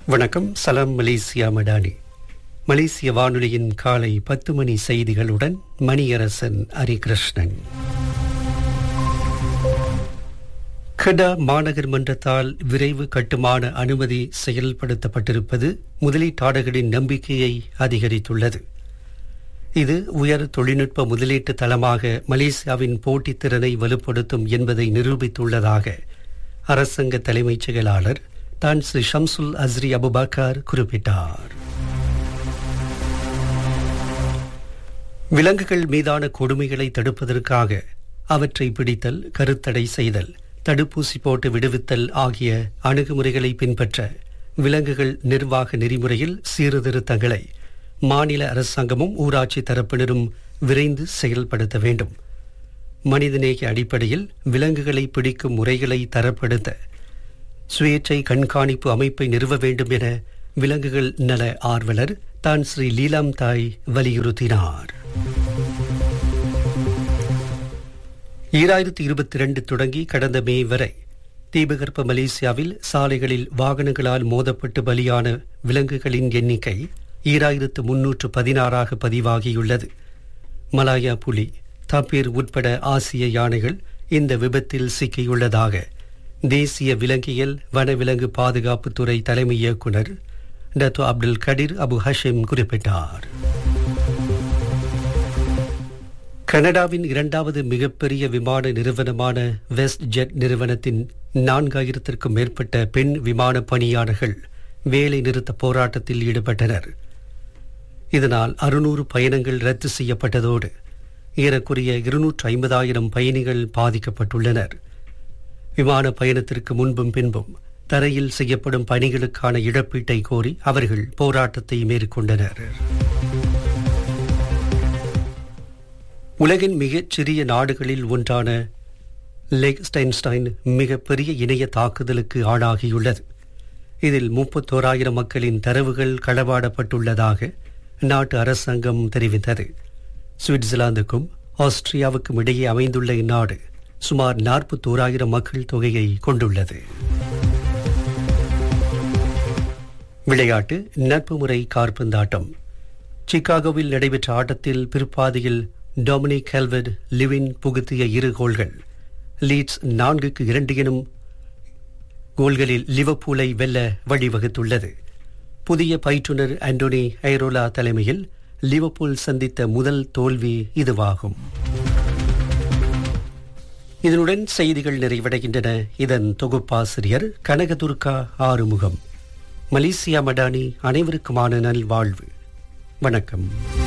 வணக்கம் சலாம் மலேசியா மடானி மலேசிய வானொலியின் காலை பத்து மணி செய்திகளுடன் மணியரசன் ஹரிகிருஷ்ணன் கடா மாநகர் மன்றத்தால் விரைவு கட்டுமான அனுமதி செயல்படுத்தப்பட்டிருப்பது முதலீட்டாளர்களின் நம்பிக்கையை அதிகரித்துள்ளது இது உயர் தொழில்நுட்ப முதலீட்டு தளமாக மலேசியாவின் போட்டித்திறனை வலுப்படுத்தும் என்பதை நிரூபித்துள்ளதாக அரசாங்க தலைமைச் செயலாளர் தான் ஸ்ரீ ஷம்சுல் அஸ்ரி அபுபக்கர் குறிப்பிட்டார் விலங்குகள் மீதான கொடுமைகளை தடுப்பதற்காக அவற்றை பிடித்தல் கருத்தடை செய்தல் தடுப்பூசி போட்டு விடுவித்தல் ஆகிய அணுகுமுறைகளை பின்பற்ற விலங்குகள் நிர்வாக நெறிமுறையில் சீர்திருத்தங்களை மாநில அரசாங்கமும் ஊராட்சி தரப்பினரும் விரைந்து செயல்படுத்த வேண்டும் மனிதநேய அடிப்படையில் விலங்குகளை பிடிக்கும் முறைகளை தரப்படுத்த சுயேட்சை கண்காணிப்பு அமைப்பை நிறுவ வேண்டும் என விலங்குகள் நல ஆர்வலர் தான் ஸ்ரீ லீலாம் தாய் வலியுறுத்தினார் ஈராயிரத்தி இருபத்தி இரண்டு தொடங்கி கடந்த மே வரை தீபகற்ப மலேசியாவில் சாலைகளில் வாகனங்களால் மோதப்பட்டு பலியான விலங்குகளின் எண்ணிக்கை ஈராயிரத்து முன்னூற்று பதினாறாக பதிவாகியுள்ளது மலாயா புலி தப்பீர் உட்பட ஆசிய யானைகள் இந்த விபத்தில் சிக்கியுள்ளதாக தேசிய விலங்கியல் வனவிலங்கு பாதுகாப்புத்துறை தலைமை இயக்குநர் Datuk Abdul Kadir Abu Hashim குறிப்பிட்டார் கனடாவின் இரண்டாவது மிகப்பெரிய விமான நிறுவனமான வெஸ்ட் ஜெட் நிறுவனத்தின் நான்காயிரத்திற்கும் மேற்பட்ட பெண் விமான பணியாளர்கள் வேலை நிறுத்த போராட்டத்தில் ஈடுபட்டனர் இதனால் அறுநூறு பயணங்கள் ரத்து செய்யப்பட்டதோடு ஏறக்குறைய இருநூற்று ஐம்பதாயிரம் பயணிகள் பாதிக்கப்பட்டுள்ளனர் விமான பயணத்திற்கு முன்பும் பின்பும் தரையில் செய்யப்படும் பணிகளுக்கான இழப்பீட்டை கோரி அவர்கள் போராட்டத்தை மேற்கொண்டனர் உலகின் மிகச் சிறிய நாடுகளில் ஒன்றான லெக்ஸ்டைன்ஸ்டைன் மிகப்பெரிய இணைய தாக்குதலுக்கு ஆளாகியுள்ளது இதில் முப்பத்தோராயிரம் மக்களின் தரவுகள் களவாடப்பட்டுள்ளதாக நாட்டு அரசாங்கம் தெரிவித்தது சுவிட்சர்லாந்துக்கும் ஆஸ்திரியாவுக்கும் இடையே அமைந்துள்ள இந்நாடு சுமார் நாற்பத்தோராயிரம் மக்கள் தொகையை கொண்டுள்ளது விளையாட்டு நட்பு முறை கார்பந்தாட்டம் சிகாகோவில் நடைபெற்ற ஆட்டத்தில் பிற்பாதியில் டொமினிக் ஹெல்வெட் லிவின் புகுத்திய இரு கோல்கள் லீட்ஸ் நான்குக்கு இரண்டு எனும் கோல்களில் லிவர்பூலை வெல்ல வழிவகுத்துள்ளது புதிய பயிற்றுனர் ஆண்டோனி ஐரோலா தலைமையில் லிவர்பூல் சந்தித்த முதல் தோல்வி இதுவாகும் இதனுடன் செய்திகள் நிறைவடைகின்றன இதன் தொகுப்பாசிரியர் கனகதுர்கா ஆறுமுகம் மலேசியா மடானி அனைவருக்குமான நல்வாழ்வு வணக்கம்